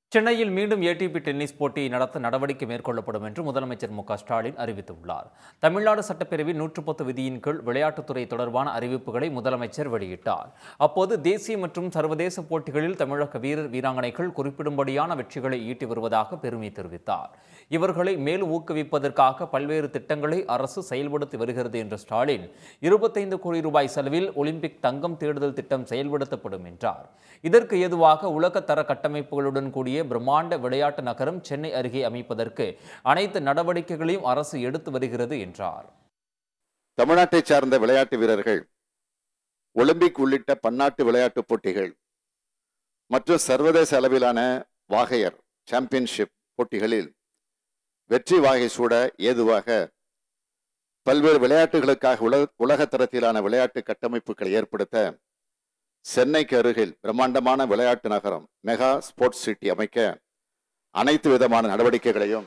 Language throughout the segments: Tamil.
சென்னையில் மீண்டும் ஏடிபி டென்னிஸ் போட்டியை நடத்த நடவடிக்கை மேற்கொள்ளப்படும் என்று முதலமைச்சர் மு க ஸ்டாலின் அறிவித்துள்ளார் தமிழ்நாடு சட்டப்பேரவையில் நூற்று பத்து விதியின் கீழ் விளையாட்டுத்துறை தொடர்பான அறிவிப்புகளை முதலமைச்சர் வெளியிட்டார் அப்போது தேசிய மற்றும் சர்வதேச போட்டிகளில் தமிழக வீரர் வீராங்கனைகள் குறிப்பிடும்படியான வெற்றிகளை ஈட்டி வருவதாக பெருமை தெரிவித்தார் இவர்களை மேலும் ஊக்குவிப்பதற்காக பல்வேறு திட்டங்களை அரசு செயல்படுத்தி வருகிறது என்ற ஸ்டாலின் இருபத்தைந்து கோடி ரூபாய் செலவில் ஒலிம்பிக் தங்கம் தேடுதல் திட்டம் செயல்படுத்தப்படும் என்றார் இதற்கு ஏதுவாக உலகத்தர கட்டமைப்புகளுடன் கூடிய பிரம்மாண்ட விளையாட்டு நகரம் சென்னை அருகே அமைப்பதற்கு அனைத்து நடவடிக்கைகளையும் அரசு எடுத்து வருகிறது என்றார் தமிழ்நாட்டைச் சார்ந்த விளையாட்டு வீரர்கள் ஒலிம்பிக் உள்ளிட்ட பன்னாட்டு விளையாட்டுப் போட்டிகள் மற்றும் சர்வதேச அளவிலான வாகையர் சாம்பியன்ஷிப் போட்டிகளில் வெற்றி வாகை சூட ஏதுவாக பல்வேறு விளையாட்டுகளுக்காக உலக உலக தரத்திலான விளையாட்டு கட்டமைப்புகளை ஏற்படுத்த சென்னைக்கு அருகில் பிரம்மாண்டமான விளையாட்டு நகரம் மெகா ஸ்போர்ட்ஸ் சிட்டி அமைக்க அனைத்து விதமான நடவடிக்கைகளையும்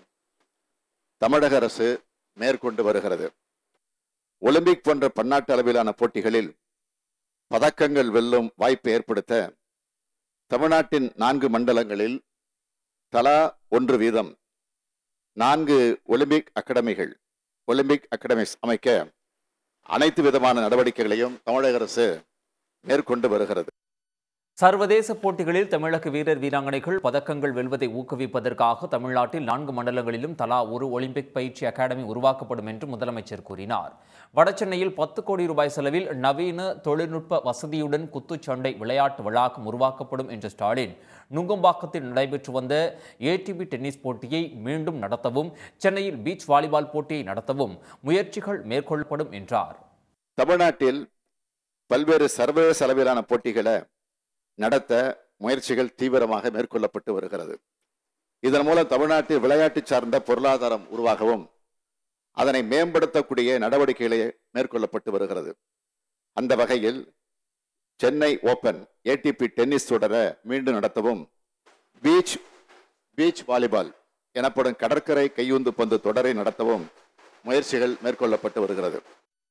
தமிழக அரசு மேற்கொண்டு வருகிறது ஒலிம்பிக் போன்ற பன்னாட்டு அளவிலான போட்டிகளில் பதக்கங்கள் வெல்லும் வாய்ப்பை ஏற்படுத்த தமிழ்நாட்டின் நான்கு மண்டலங்களில் தலா ஒன்று வீதம் நான்கு ஒலிம்பிக் அகாடமிகள் ஒலிம்பிக் அகாடமிஸ் அமைக்க அனைத்து விதமான நடவடிக்கைகளையும் தமிழக அரசு மேற்கொண்டு வருகிறது சர்வதேச போட்டிகளில் தமிழக வீரர் வீராங்கனைகள் பதக்கங்கள் வெல்வதை ஊக்குவிப்பதற்காக தமிழ்நாட்டில் நான்கு மண்டலங்களிலும் தலா ஒரு ஒலிம்பிக் பயிற்சி அகாடமி உருவாக்கப்படும் என்று முதலமைச்சர் கூறினார் வடசென்னையில் பத்து கோடி ரூபாய் செலவில் நவீன தொழில்நுட்ப வசதியுடன் குத்துச்சண்டை விளையாட்டு வளாகம் உருவாக்கப்படும் என்ற ஸ்டாலின் நுங்கம்பாக்கத்தில் நடைபெற்று வந்த ஏடிபி டென்னிஸ் போட்டியை மீண்டும் நடத்தவும் சென்னையில் பீச் வாலிபால் போட்டியை நடத்தவும் முயற்சிகள் மேற்கொள்ளப்படும் என்றார் தமிழ்நாட்டில் பல்வேறு சர்வதேச அளவிலான போட்டிகளை நடத்த முயற்சிகள் தீவிரமாக மேற்கொள்ளப்பட்டு வருகிறது இதன் மூலம் தமிழ்நாட்டில் விளையாட்டு சார்ந்த பொருளாதாரம் உருவாகவும் அதனை மேம்படுத்தக்கூடிய நடவடிக்கைகளை மேற்கொள்ளப்பட்டு வருகிறது அந்த வகையில் சென்னை ஓபன் ஏடிபி டென்னிஸ் தொடரை மீண்டும் நடத்தவும் பீச் பீச் வாலிபால் எனப்படும் கடற்கரை கையுந்து பந்து தொடரை நடத்தவும் முயற்சிகள் மேற்கொள்ளப்பட்டு வருகிறது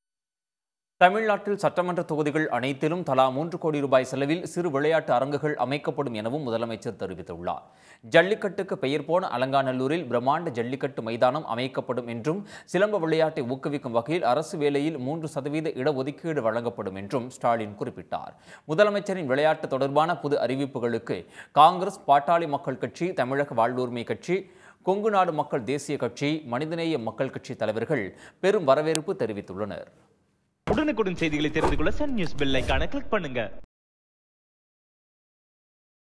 தமிழ்நாட்டில் சட்டமன்ற தொகுதிகள் அனைத்திலும் தலா மூன்று கோடி ரூபாய் செலவில் சிறு விளையாட்டு அரங்குகள் அமைக்கப்படும் எனவும் முதலமைச்சர் தெரிவித்துள்ளார் ஜல்லிக்கட்டுக்கு பெயர் போன அலங்காநல்லூரில் பிரம்மாண்ட ஜல்லிக்கட்டு மைதானம் அமைக்கப்படும் என்றும் சிலம்ப விளையாட்டை ஊக்குவிக்கும் வகையில் அரசு வேலையில் மூன்று சதவீத இடஒதுக்கீடு வழங்கப்படும் என்றும் ஸ்டாலின் குறிப்பிட்டார் முதலமைச்சரின் விளையாட்டு தொடர்பான புது அறிவிப்புகளுக்கு காங்கிரஸ் பாட்டாளி மக்கள் கட்சி தமிழக வாழ்வுரிமை கட்சி கொங்கு நாடு மக்கள் தேசிய கட்சி மனிதநேய மக்கள் கட்சி தலைவர்கள் பெரும் வரவேற்பு தெரிவித்துள்ளனர் உடனுக்குடன் செய்திகளை தெரிந்து கொள்ள சன் நியூஸ் பெல் ஐகானை கிளிக் பண்ணுங்க